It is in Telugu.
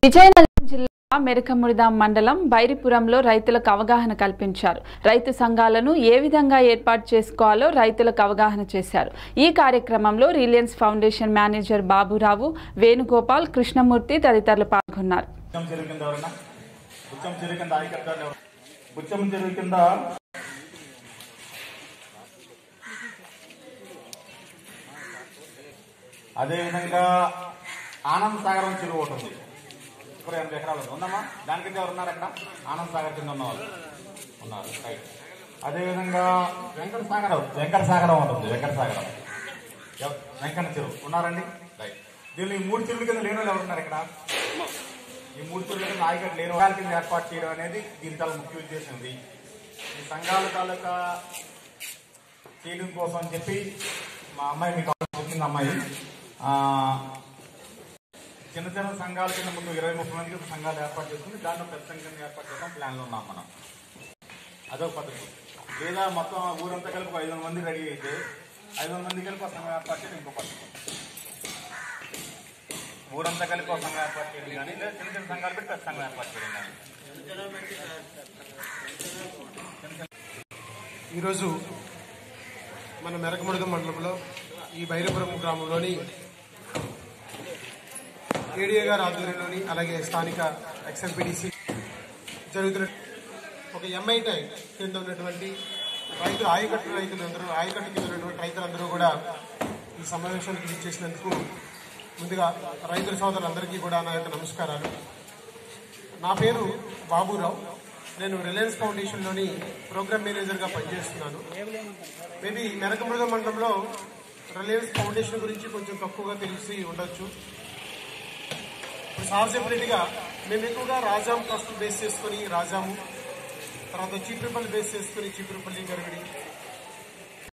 విజయనగరం జిల్లా మెరకముడిదాం మండలం బైరిపురంలో రైతులకు అవగాహన కల్పించారు రైతు సంఘాలను ఏ విధంగా ఏర్పాటు చేసుకోవాలో రైతులకు అవగాహన చేశారు ఈ కార్యక్రమంలో Reliance Foundation manager Baburao Venugopal Krishnamurthy తదితరులు పాల్గొన్నారు బుచ్చం చెరువు కింద ఎవరన్నా బుచ్చం చెరువు కింద ఆయకట్టారు ఎవరు బుచ్చం చెరువు కింద అదేవిధంగా ఆనంద్ సాగరం చెరువు ఒకటి ఉంది ఇప్పుడు ఎనభై ఎకరాలు ఉంది ఉందమ్మా దాని కింద ఎవరు ఉన్నారు అక్కడ ఆనంద్ సాగర్ కింద ఉన్న వాళ్ళు ఉన్నారు రైట్ అదేవిధంగా వెంకట సాగరం వెంకట సాగరం ఉంటుంది వెంకట సాగరం ఎవ- వెంకట చెరువు ఉన్నారండి రైట్ దీనిలో ఈ మూడు చెరువుల కింద లేని వాళ్ళు ఎవరు ఉన్నారు ఇక్కడ ఈ మూడు చెరువుల కింద ఆయకట్టు లేని వాళ్ళ కింద ఏర్పాటు చేయడం అనేది దీని చాలా ముఖ్య ఉద్దేశం ఇది ఈ సంఘాల తాలూకా చేయడం కోసం అని చెప్పి మా అమ్మాయి మీకు చెప్పింది అమ్మాయి ఆ, చిన్న చిన్న సంఘాల కింద ముందు ఇరవై ముప్పై మందికి సంఘాలు ఏర్పాటు చేసుకుని దాంట్లో పెద్ద సంఘాన్ని ఏర్పాటు చేయడం ప్లాన్లో ఉన్నాం మనం అదొక పద్ధతి లేదా మొత్తం ఊరంతా కలిపి ఒక ఐదు వందల మంది రెడీ అయితే ఐదు వందల మంది కలిపి ఒక సంఘం ఏర్పాటు చేయడం ఇంకో పద్ధతి ఊరంతా కలిపి ఒక సంఘం ఏర్పాటు చేయడం కానీ లేదా చిన్న చిన్న సంఘాలు పెట్టి పెద్ద సంఘం ఏర్పాటు చేయడం కానీ ఈరోజు మన మెరకముడద మండలంలో ఈ బైరపురం గ్రామంలోని ఏడీఏ గారి ఆధ్వర్యంలోని అలాగే స్థానిక ఎక్స్ఎల్పిడిసి జరుగుతున్న ఒక ఎంఐ ట్యాంక్ కింద ఉన్నటువంటి రైతు ఆయకట్టు రైతులందరూ ఆయకట్టు కింద ఉన్నటువంటి రైతులందరూ కూడా ఈ సమావేశానికి ఇచ్చేసినందుకు ముందుగా రైతుల సోదరులందరికీ కూడా నా యొక్క నమస్కారాలు నా పేరు బాబురావు నేను రిలయన్స్ ఫౌండేషన్లోని ప్రోగ్రామ్ మేనేజర్గా పనిచేస్తున్నాను మేబీ మెరకమృగ మండలంలో రిలయన్స్ ఫౌండేషన్ గురించి కొంచెం తక్కువగా తెలిసి ఉండొచ్చు ఇప్పుడు సార్ చెప్పినట్టుగా మేము ఎక్కువగా రాజాం ట్రస్ట్ బేస్ చేసుకొని రాజాము తర్వాత చీపురుపల్లి బేస్ చేసుకొని చీపురుపల్లి గరివిడి